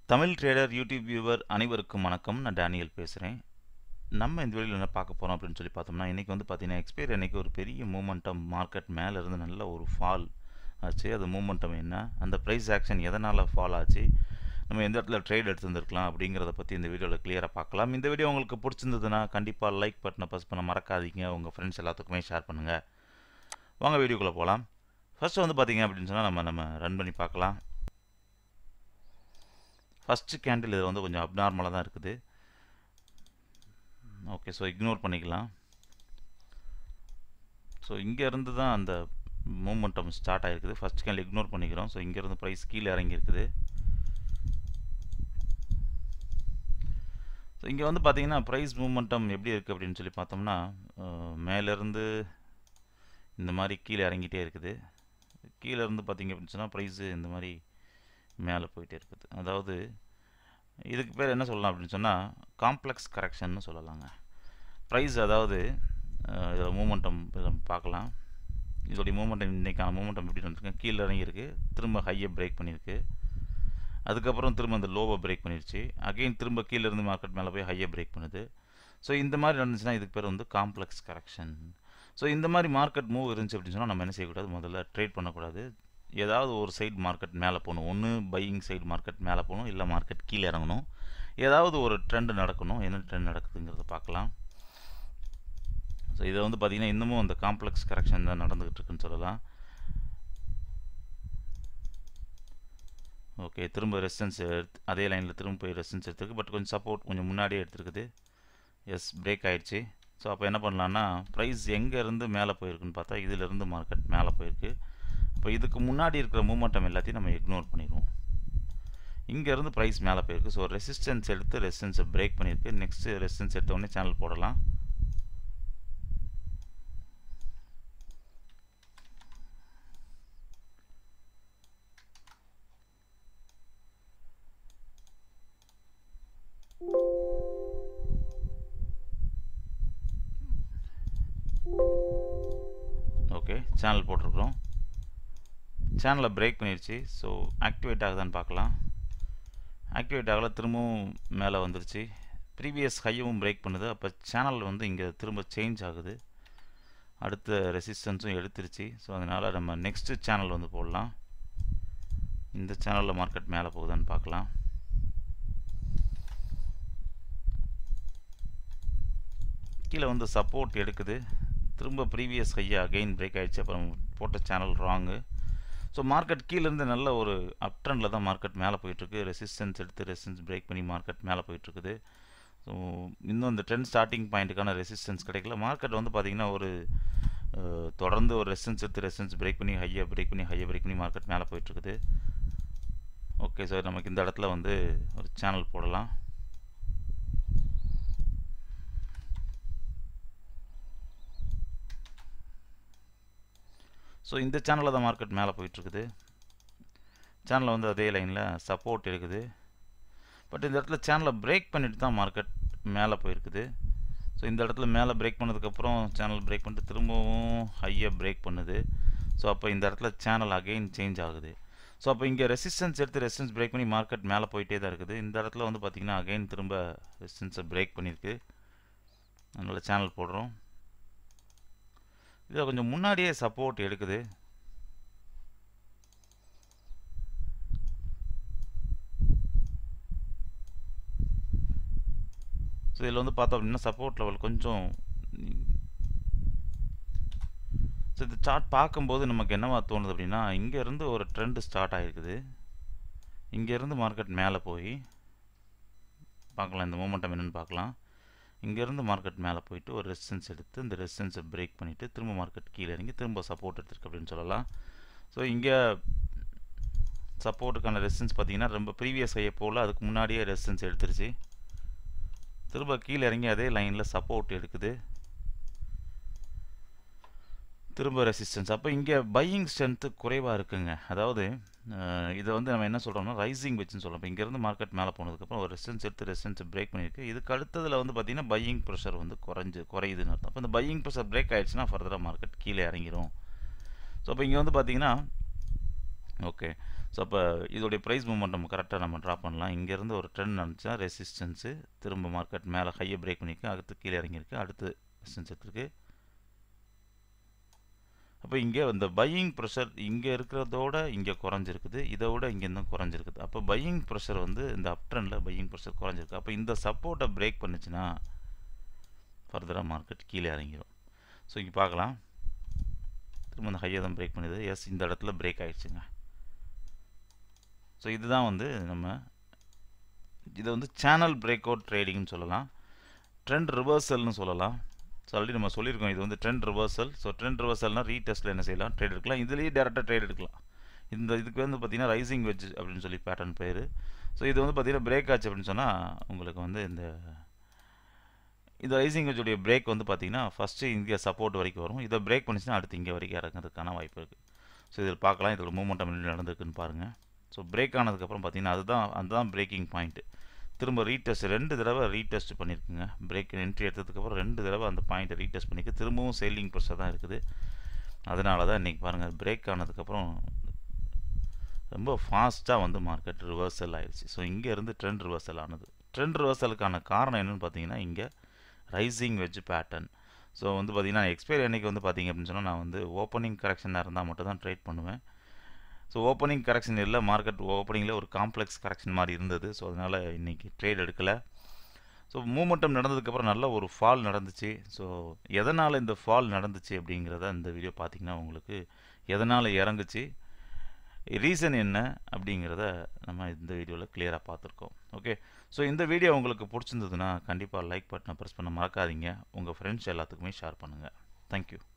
Tamil trader YouTube viewer அனைவருக்கும் வணக்கம் நான் டேனியல் பேசுகிறேன் நம்ம இந்த வீடியோவில் என்ன பார்க்க போகிறோம் அப்படின்னு சொல்லி பார்த்தோம்னா இன்றைக்கி வந்து பார்த்தீங்கன்னா எக்ஸ்பைரி அன்றைக்கி ஒரு பெரிய மூமெண்டம் மார்க்கெட் மேலே இருந்து நல்ல ஒரு ஃபால் ஆச்சு அது மூமெண்டம் என்ன அந்த ப்ரைஸ் ஆக்ஷன் எதனால் ஃபால் ஆச்சு நம்ம எந்த இடத்துல ட்ரேட் எடுத்துருந்துருக்கலாம் அப்படிங்கிறத பற்றி இந்த வீடியோவில் கிளியராக பார்க்கலாம் இந்த வீடியோ உங்களுக்கு பிடிச்சிருந்ததுன்னா கண்டிப்பாக லைக் பட்டனை ப்ரெஸ் பண்ண மறக்காதீங்க உங்கள் ஃப்ரெண்ட்ஸ் எல்லாத்துக்குமே ஷேர் பண்ணுங்கள் வாங்க வீடியோக்குள்ளே போகலாம் ஃபஸ்ட்டு வந்து பார்த்தீங்க அப்படின்னு சொன்னால் நம்ம நம்ம ரன் பண்ணி பார்க்கலாம் ஃபஸ்ட்டு கேண்டில் இது வந்து கொஞ்சம் அப்நார்மலாக தான் இருக்குது ஓகே ஸோ இக்னோர் பண்ணிக்கலாம் ஸோ இங்கே இருந்து தான் அந்த மூமெண்டம் ஸ்டார்ட் ஆகிருக்குது ஃபஸ்ட் கேண்டில் இக்னோர் பண்ணிக்கிறோம் ஸோ இங்கேருந்து ப்ரைஸ் கீழே இறங்கியிருக்குது ஸோ இங்கே வந்து பார்த்தீங்கன்னா ப்ரைஸ் மூமெண்டம் எப்படி இருக்குது அப்படின்னு சொல்லி பார்த்தோம்னா மேலேருந்து இந்த மாதிரி கீழே இறங்கிட்டே இருக்குது கீழே இருந்து பார்த்தீங்க அப்படின்னு சொன்னால் ப்ரைஸு இந்த மாதிரி மேலே போயிட்டே இருக்குது அதாவது இதுக்கு பேர் என்ன சொல்லலாம் அப்படின்னு சொன்னால் காம்ப்ளெக்ஸ் கரெக்ஷன்னு சொல்லலாங்க ப்ரைஸ் அதாவது இதில் மூமெண்டம் பார்க்கலாம் இதோடைய மூமெண்டம் இன்றைக்கான மூமெண்டம் எப்படி வந்துருக்கு கீழே இறங்கியிருக்கு திரும்ப ஹையை பிரேக் பண்ணியிருக்கு அதுக்கப்புறம் திரும்ப அந்த லோவை பிரேக் பண்ணிடுச்சு அகெயின் திரும்ப கீழே இருந்து மார்க்கெட் மேலே போய் ஹையை பிரேக் பண்ணுது ஸோ இந்த மாதிரி நடந்துச்சுன்னா இதுக்கு பேர் வந்து காம்ப்ளெக்ஸ் கரெக்ஷன் ஸோ இந்த மாதிரி மார்க்கெட் மூவ் இருந்துச்சு அப்படின்னு சொன்னால் நம்ம என்ன செய்யக்கூடாது முதல்ல ட்ரேட் பண்ணக்கூடாது ஏதாவது ஒரு சைடு மார்க்கெட் மேலே போகணும் ஒன்று பையிங் சைடு மார்க்கெட் மேலே போகணும் இல்லை மார்க்கெட் கீழே இறங்கணும் ஏதாவது ஒரு ட்ரெண்டு நடக்கணும் என்ன ட்ரெண்ட் நடக்குதுங்கிறத பார்க்கலாம் ஸோ இதை வந்து பார்த்திங்கன்னா இன்னமும் அந்த காம்ப்ளெக்ஸ் கரெக்ஷன் தான் நடந்துக்கிட்டு இருக்குன்னு சொல்லலாம் ஓகே திரும்ப ரெசிஸ்டன்ஸ் எடுத்து அதே லைனில் திரும்ப போய் ரெசிஸ்டன்ஸ் எடுத்துருக்கு பட் கொஞ்சம் சப்போர்ட் கொஞ்சம் முன்னாடியே எடுத்துருக்குது எஸ் பிரேக் ஆகிடுச்சு ஸோ அப்போ என்ன பண்ணலான்னா ப்ரைஸ் எங்கேருந்து மேலே போயிருக்குன்னு பார்த்தா இதிலேருந்து மார்க்கெட் மேலே போயிருக்கு இப்போ இதுக்கு முன்னாடி இருக்கிற மூமெண்டம் எல்லாத்தையும் நம்ம இக்னோர் பண்ணிடுவோம் இங்கேருந்து ப்ரைஸ் மேலே போயிருக்கு ஸோ ரெசிஸ்டன்ஸ் எடுத்து ரெசிஸ்டன்ஸை பிரேக் பண்ணியிருக்கு நெக்ஸ்ட்டு ரெசிஸ்டன்ஸ் எடுத்தோடனே சேனல் போடலாம் ஓகே சேனல் போட்டிருக்கிறோம் சேனலை பிரேக் பண்ணிடுச்சு ஸோ ஆக்டிவேட் ஆகுதான்னு பார்க்கலாம் ஆக்டிவேட் ஆகல திரும்பவும் மேலே வந்துருச்சு ப்ரீவியஸ் ஹையவும் பிரேக் பண்ணுது அப்போ சேனல் வந்து இங்கே திரும்ப சேஞ்ச் ஆகுது அடுத்த ரெசிஸ்டன்ஸும் எடுத்துருச்சு ஸோ அதனால் நம்ம நெக்ஸ்ட்டு சேனல் வந்து போடலாம் இந்த சேனலில் மார்க்கெட் மேலே போகுதான்னு பார்க்கலாம் கீழே வந்து சப்போர்ட் எடுக்குது திரும்ப ப்ரீவியஸ் ஹையை அகெயின் பிரேக் ஆகிடுச்சு அப்புறம் போட்ட சேனல் ராங்கு ஸோ மார்க்கெட் கீழேருந்து நல்ல ஒரு அப் ட்ரெண்டில் தான் மார்க்கெட் மேலே போயிட்டுருக்கு ரெசிஸ்டன்ஸ் எடுத்து ரெசிஸ்டன்ஸ் பிரேக் பண்ணி மார்க்கெட் மேலே போயிட்டுருக்குது ஸோ இன்னும் இந்த ட்ரெண்ட் ஸ்டார்டிங் பாயிண்ட்டுக்கான ரெசிஸ்டன்ஸ் கிடைக்கல மார்க்கெட் வந்து பார்த்திங்கன்னா ஒரு தொடர்ந்து ஒரு ரெசிஸ்டன்ஸ் எடுத்து ரெசிஸ்டன்ஸ் பிரேக் பண்ணி ஹையை பிரேக் பண்ணி ஹையை பிரேக் பண்ணி மார்க்கெட் மேலே போயிட்டுருக்குது ஓகே சார் நமக்கு இந்த இடத்துல வந்து ஒரு சேனல் போடலாம் ஸோ இந்த சேனலில் தான் மார்க்கெட் மேலே போயிட்டுருக்குது சேனலில் வந்து அதே லைனில் சப்போர்ட் இருக்குது பட் இந்த இடத்துல சேனலை பிரேக் பண்ணிட்டு தான் மார்க்கெட் மேலே போயிருக்குது ஸோ இந்த இடத்துல மேலே பிரேக் பண்ணதுக்கப்புறம் சேனல் பிரேக் பண்ணிட்டு திரும்பவும் ஹையை பிரேக் பண்ணுது ஸோ அப்போ இந்த இடத்துல சேனல் அகெயின் சேஞ்ச் ஆகுது ஸோ அப்போ இங்கே ரெசிஸ்டன்ஸ் எடுத்து ரெசிஸ்டன்ஸ் பிரேக் பண்ணி மார்க்கெட் மேலே போயிட்டே தான் இருக்குது இந்த இடத்துல வந்து பார்த்திங்கன்னா அகெயின் திரும்ப ரெசிஸ்டன்ஸை பிரேக் பண்ணியிருக்கு அதனால் சேனல் போடுறோம் இதில் கொஞ்சம் முன்னாடியே சப்போர்ட் எடுக்குது ஸோ இதில் வந்து பார்த்தோம் அப்படின்னா சப்போர்ட் லெவல் கொஞ்சம் ஸோ இந்த சார்ட் பார்க்கும்போது நமக்கு என்னவா தோணுது அப்படின்னா இங்கேருந்து ஒரு ட்ரெண்டு ஸ்டார்ட் ஆகிருக்குது இங்கேருந்து மார்க்கெட் மேலே போய் பார்க்கலாம் இந்த மூமெண்டம் என்னென்னு பார்க்கலாம் இங்கேருந்து மார்க்கெட் மேலே போயிட்டு ஒரு ரெசிஸ்டன்ஸ் எடுத்து இந்த ரெசிஸ்டன்ஸை பிரேக் பண்ணிவிட்டு திரும்ப மார்க்கெட் கீழே இறங்கி திரும்ப சப்போர்ட் எடுத்துருக்கு அப்படின்னு சொல்லலாம் ஸோ இங்கே சப்போர்ட்டுக்கான ரெசிஸ்டன்ஸ் பார்த்தீங்கன்னா ரொம்ப ப்ரீவியஸ் ஹையை போல் அதுக்கு முன்னாடியே ரெசிஸ்டன்ஸ் எடுத்துருச்சு திரும்ப கீழே இறங்கி அதே லைனில் சப்போர்ட் எடுக்குது திரும்ப ரெசிஸ்டன்ஸ் அப்போ இங்கே பையிங் ஸ்ட்ரென்த்து குறைவாக இருக்குங்க அதாவது இதை வந்து நம்ம என்ன சொல்கிறோம்னா ரைசிங் வச்சுன்னு சொல்கிறோம் இப்போ இங்கேருந்து மார்க்கெட் மேலே போனதுக்கப்புறம் ஒரு ரெசிஸ்டன்ஸ் எடுத்து ரெசிஸ்டன்ஸ் பிரேக் பண்ணியிருக்கு இதுக்கு அடுத்ததில் வந்து பார்த்திங்கன்னா பையிங் ப்ரெஷர் வந்து குறைஞ்சு குறையுதுன்னு அர்த்தம் அப்போ இந்த பையிங் ப்ரெஷர் பிரேக் ஆகிடுச்சுன்னா ஃபர்தராக மார்க்கெட் கீழே இறங்கிரும் ஸோ இப்போ இங்கே வந்து பார்த்திங்கன்னா ஓகே ஸோ அப்போ இதோடைய ப்ரைஸ் மூவ்மெண்ட் நம்ம கரெக்டாக நம்ம ட்ரா பண்ணலாம் இங்கேருந்து ஒரு ட்ரெண்ட் நடந்துச்சா ரெசிஸ்டன்ஸு திரும்ப மார்க்கெட் மேலே ஹையை பிரேக் பண்ணியிருக்கு அடுத்து கீழே இறங்கியிருக்கு அடுத்து ரெசிஸ்டன்ஸ் எடுத்துருக்கு அப்போ இங்கே இந்த பையிங் ப்ரெஷர் இங்கே இருக்கிறதோட இங்கே குறைஞ்சிருக்குது இதை விட இங்கே இன்னும் குறைஞ்சிருக்குது அப்போ பையிங் ப்ரெஷர் வந்து இந்த அப் ட்ரெண்டில் பையிங் ப்ரெஷர் குறைஞ்சிருக்கு அப்போ இந்த சப்போர்ட்டை பிரேக் பண்ணுச்சுன்னா ஃபர்தராக மார்க்கெட் கீழே இறங்கிடும் ஸோ இங்கே பார்க்கலாம் திரும்ப இந்த ஹையை தான் பிரேக் பண்ணுது எஸ் இந்த இடத்துல பிரேக் ஆகிடுச்சுங்க ஸோ இதுதான் வந்து நம்ம இதை வந்து சேனல் பிரேக் அவுட் ட்ரேடிங்னு சொல்லலாம் ட்ரெண்ட் ரிவர்சல்னு சொல்லலாம் ஸோ ஆல்ரெடி நம்ம சொல்லியிருக்கோம் இது வந்து ட்ரெண்ட் ரிவர்சல் ஸோ ட்ரெண்ட் ரிவர்சல்னால் ரீடெஸ்ட்டில் என்ன செய்யலாம் ட்ரேட் எடுக்கலாம் இதுலேயே டேரெக்டாக ட்ரேட் எடுக்கலாம் இந்த இதுக்கு வந்து பார்த்திங்கன்னா ரைசிங் வெஜ் அப்படின்னு சொல்லி பேட்டர்ன் பேர் ஸோ இது வந்து பார்த்திங்கன்னா பிரேக் ஆச்சு அப்படின்னு சொன்னால் உங்களுக்கு வந்து இந்த இந்த ரைசிங் வெஜ்ஜுடைய பிரேக் வந்து பார்த்திங்கன்னா ஃபஸ்ட்டு இங்கே சப்போர்ட் வரைக்கும் வரும் இதை பிரேக் பண்ணிச்சுன்னா அடுத்து இங்கே வரைக்கும் இறங்குறதுக்கான வாய்ப்பு இருக்குது ஸோ இதில் பார்க்கலாம் இதோட மூமெண்டம் என்ன நடந்திருக்குன்னு பாருங்கள் ஸோ பிரேக் ஆனதுக்கப்புறம் பார்த்திங்கன்னா அதுதான் அதுதான் பிரேக்கிங் பாயிண்ட்டு திரும்ப ரீடெஸ்ட் ரெண்டு தடவை ரீடெஸ்ட் பண்ணியிருக்குங்க பிரேக் என்ட்ரி எடுத்ததுக்கப்புறம் ரெண்டு தடவை அந்த பாயிண்ட்டை ரீடெஸ்ட் பண்ணியிருக்கு திரும்பவும் செல்லிங் ப்ரெஷர் தான் இருக்குது அதனால தான் இன்றைக்கி பாருங்கள் பிரேக் ஆனதுக்கப்புறம் ரொம்ப ஃபாஸ்ட்டாக வந்து மார்க்கெட் ரிவர்சல் ஆயிடுச்சு ஸோ இங்கேருந்து ட்ரெண்ட் ரிவர்சல் ஆனது ட்ரெண்ட் ரிவர்சலுக்கான காரணம் என்னென்னு பார்த்தீங்கன்னா இங்கே ரைசிங் வெஜ் பேட்டர்ன் ஸோ வந்து பார்த்திங்கன்னா எக்ஸ்பைரி அன்றைக்கி வந்து பார்த்திங்க அப்படின்னு சொன்னால் நான் வந்து ஓப்பனிங் கரெக்ஷனாக இருந்தால் மட்டும் தான் ட்ரேட் பண்ணுவேன் ஸோ ஓப்பனிங் கரெக்ஷன் இல்லை மார்க்கெட் ஓப்பனிங்கில் ஒரு காம்ப்ளெக்ஸ் கரெக்ஷன் மாதிரி இருந்தது ஸோ அதனால் இன்றைக்கி ட்ரேட் எடுக்கலை ஸோ மூமெண்டம் நடந்ததுக்கப்புறம் நல்ல ஒரு ஃபால் நடந்துச்சு ஸோ எதனால் இந்த ஃபால் நடந்துச்சு அப்படிங்கிறத இந்த வீடியோ பார்த்திங்கன்னா உங்களுக்கு எதனால் இறங்குச்சு ரீசன் என்ன அப்படிங்கிறத நம்ம இந்த வீடியோவில் கிளியராக பார்த்துருக்கோம் ஓகே ஸோ இந்த வீடியோ உங்களுக்கு பிடிச்சிருந்ததுன்னா கண்டிப்பாக லைக் பட்டனை ப்ரெஸ் பண்ண மறக்காதீங்க உங்கள் ஃப்ரெண்ட்ஸ் எல்லாத்துக்குமே ஷேர் பண்ணுங்கள் தேங்க்யூ